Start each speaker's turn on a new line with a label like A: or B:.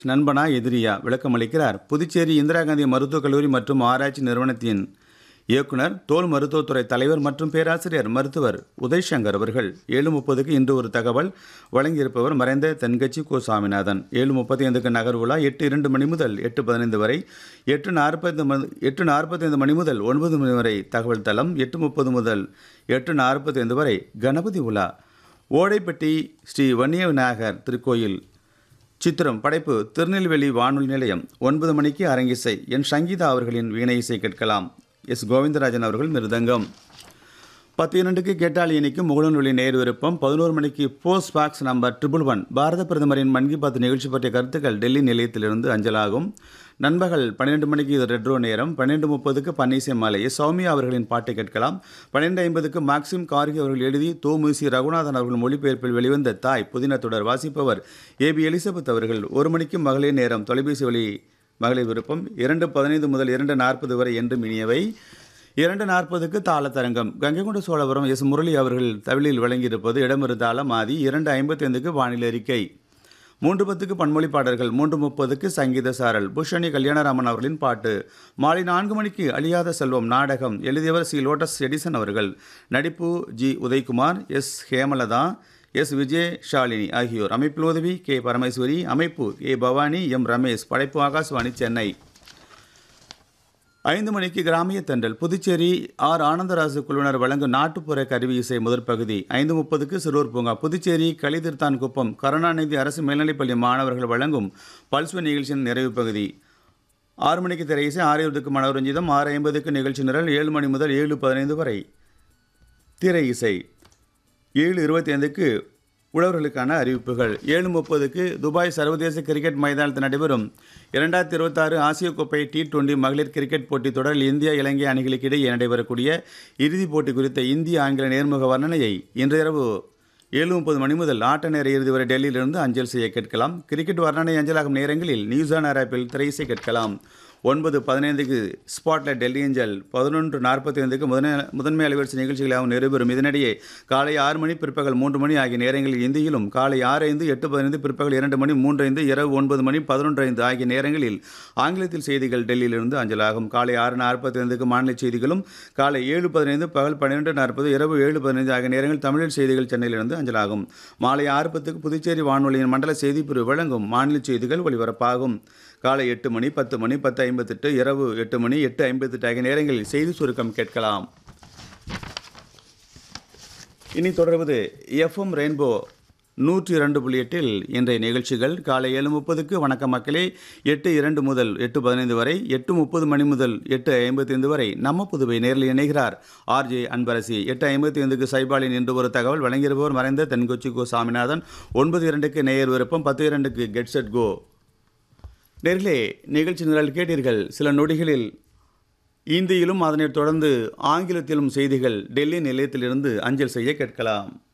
A: நண்பனா எதிரியா விளக்கமளிக்கிறார் புதுச்சேரி இந்திரா காந்தி மருத்துவக் கல்லூரி மற்றும் ஆராய்ச்சி நிறுவனத்தின் இயக்குனர் தோல் மருத்துவத்துறை தலைவர் மற்றும் பேராசிரியர் மருத்துவர் உதய்சங்கர் அவர்கள் ஏழு முப்பதுக்கு இன்று ஒரு தகவல் வழங்கியிருப்பவர் மறைந்த தென்கட்சி கோ சாமிநாதன் ஏழு முப்பத்தி ஐந்துக்கு நகர் உலா எட்டு இரண்டு மணி முதல் எட்டு பதினைந்து வரை எட்டு நாற்பத்தைந்து மணி எட்டு நாற்பத்தைந்து மணி முதல் ஒன்பது மணி வரை தகவல் தளம் எட்டு முப்பது முதல் எட்டு நாற்பத்தைந்து வரை கணபதி உலா ஓடைப்பட்டி ஸ்ரீ வன்னிய விநாயகர் திருக்கோயில் சித்திரம் படைப்பு திருநெல்வேலி வானொலி நிலையம் ஒன்பது மணிக்கு அரங்கிசை என் சங்கீதா அவர்களின் வீணை இசை கேட்கலாம் எஸ் கோவிந்தராஜன் அவர்கள் மிருதங்கம் பத்து இரண்டுக்கு கேட்டால் இனிக்கும் முகலன்வெளி நேர் விருப்பம் பதினோரு மணிக்கு post box number triple one பாரத பிரதமரின் மன் கி பாத் நிகழ்ச்சி பற்றிய கருத்துக்கள் டெல்லி நிலையத்திலிருந்து அஞ்சலாகும் நண்பகல் பன்னிரெண்டு மணிக்கு இது ரெட்ரோ நேரம் பன்னெண்டு முப்பதுக்கு பன்னீசை மாலை சௌமியா அவர்களின் பாட்டை கேட்கலாம் பன்னெண்டு ஐம்பதுக்கு மாக்சிம் கார்கி அவர்கள் எழுதி தோ முசி ரகுநாதன் அவர்கள் மொழிபெயர்ப்பில் வெளிவந்த தாய் புதின தொடர் வாசிப்பவர் ஏபி எலிசபெத் அவர்கள் ஒரு மணிக்கு மகளிர் நேரம் தொலைபேசி வழி மகளிர் விருப்பம் இரண்டு பதினைந்து முதல் இரண்டு நாற்பது வரை என்றும் இனியவை இரண்டு நாற்பதுக்கு தாளத்தரங்கம் கங்கைகொண்ட சோழபுரம் எஸ் முரளி அவர்கள் தமிழில் வழங்கியிருப்பது இடமொரு தாளம் ஆதி இரண்டு ஐம்பத்தைந்துக்கு வானிலை அறிக்கை மூன்று பத்துக்கு பன்மொழி பாடல்கள் மூன்று முப்பதுக்கு சங்கீத சாரல் புஷணி கல்யாணராமன் அவர்களின் பாட்டு மாலை நான்கு மணிக்கு அழியாத செல்வம் நாடகம் எழுதியவர் சி லோட்டஸ் எடிசன் அவர்கள் நடிப்பு G Udaykumar S Hemalatha S Vijay Shalini ஆகியோர் அமைப்பில் உதவி கே பரமேஸ்வரி அமைப்பு ஏ பவானி எம் ரமேஷ் படைப்பு ஆகாஷ்வாணி சென்னை ஐந்து மணிக்கு கிராமிய தென்றல் புதுச்சேரி ஆர் ஆனந்தராசு குழுவினர் வழங்கும் நாட்டுப்புற கருவி இசை முதற் பகுதி ஐந்து முப்பதுக்கு சிறுவர் பூங்கா புதுச்சேரி களிதிர்தான் குப்பம் கருணாநிதி அரசு மேல்நிலைப்பள்ளி மாணவர்கள் வழங்கும் பல்ஸ்வ நிகழ்ச்சியின் நிறைவு பகுதி ஆறு மணிக்கு திரை இசை ஆறு இருபதுக்கு மனோரஞ்சிதம் ஆறு ஐம்பதுக்கு நிகழ்ச்சி நிரல் ஏழு மணி முதல் ஏழு பதினைந்து வரை திரை இசை ஏழு இருபத்தி ஐந்துக்கு உழவர்களுக்கான அறிவிப்புகள் ஏழு முப்பதுக்கு துபாய் சர்வதேச கிரிக்கெட் மைதானத்தில் நடைபெறும் இரண்டாயிரத்தி இருபத்தாறு ஆசிய கோப்பை டி டுவெண்டி மகளிர் கிரிக்கெட் போட்டித் தொடரில் இந்தியா இலங்கை அணிகளுக்கு இடையே நடைபெறக்கூடிய இறுதிப் போட்டி குறித்த இந்திய ஆங்கில நேர்முக வர்ணனையை இன்று இரவு ஏழு முப்பது மணி முதல் ஆட்ட நேர இறுதி வரை டெல்லியிலிருந்து அஞ்சல் செய்ய கேட்கலாம் கிரிக்கெட் வர்ணனை அஞ்சலாகும் நேரங்களில் நியூஸ் ஆன் ஆப்பில் திரையிசை கேட்கலாம் ஒன்பது பதினைந்துக்கு ஸ்பாட்லைட் டெல்லி ஏஞ்சல் பதினொன்று நாற்பத்தி ஐந்துக்கு முதன்மை முதன்மை அலைவரிசை நிகழ்ச்சிகளாகவும் நிறைவேறும் இதனிடையே காலை ஆறு மணி பிற்பகல் மூன்று மணி ஆகிய நேரங்களில் இந்தியிலும் காலை ஆறு ஐந்து எட்டு பதினைந்து பிற்பகல் இரண்டு மணி மூன்று ஐந்து இரவு ஒன்பது மணி பதினொன்று ஐந்து ஆகிய நேரங்களில் ஆங்கிலத்தில் செய்திகள் டெல்லியிலிருந்து அஞ்சலாகும் காலை ஆறு நாற்பத்தி ஐந்துக்கு மாநில செய்திகளும் காலை ஏழு பதினைந்து பகல் பன்னிரெண்டு நாற்பது இரவு ஏழு பதினைந்து ஆகிய நேரங்களில் தமிழில் செய்திகள் சென்னையிலிருந்து அஞ்சலாகும் மாலை ஆறு பத்துக்கு புதுச்சேரி வானொலியின் மண்டல செய்திப்பிரிவு வழங்கும் மாநில செய்திகள் ஒலிபரப்பாகும் காலை எட்டு மணி பத்து மணி பத்து ஐம்பத்தெட்டு இரவு எட்டு மணி எட்டு ஐம்பத்தெட்டு ஆகிய நேரங்களில் செய்தி சுருக்கம் கேட்கலாம் இனி தொடர்வது எஃப்எம் ரெயின்போ நூற்றி இரண்டு புள்ளி எட்டில் இன்றைய நிகழ்ச்சிகள் காலை ஏழு முப்பதுக்கு வணக்கம் மக்களே எட்டு இரண்டு முதல் எட்டு பதினைந்து வரை எட்டு முப்பது மணி முதல் எட்டு ஐம்பத்தைந்து வரை நம்ம புதுவை நேரில் இணைகிறார் ஆர்ஜே அன்பரசி எட்டு ஐம்பத்தி ஐந்துக்கு சைபாலின் என்று ஒரு தகவல் வழங்கியிருப்பவர் மறைந்த தென்கொச்சி கோ சாமிநாதன் ஒன்பது இரண்டுக்கு நேயர் விருப்பம் பத்து இரண்டுக்கு கெட் செட் கோ நேர்களே நிகழ்ச்சி நிரல் கேட்டீர்கள் சில நொடிகளில் இந்தியிலும் அதனைத் தொடர்ந்து ஆங்கிலத்திலும் செய்திகள் டெல்லி நிலையத்திலிருந்து அஞ்சல் செய்ய கேட்கலாம்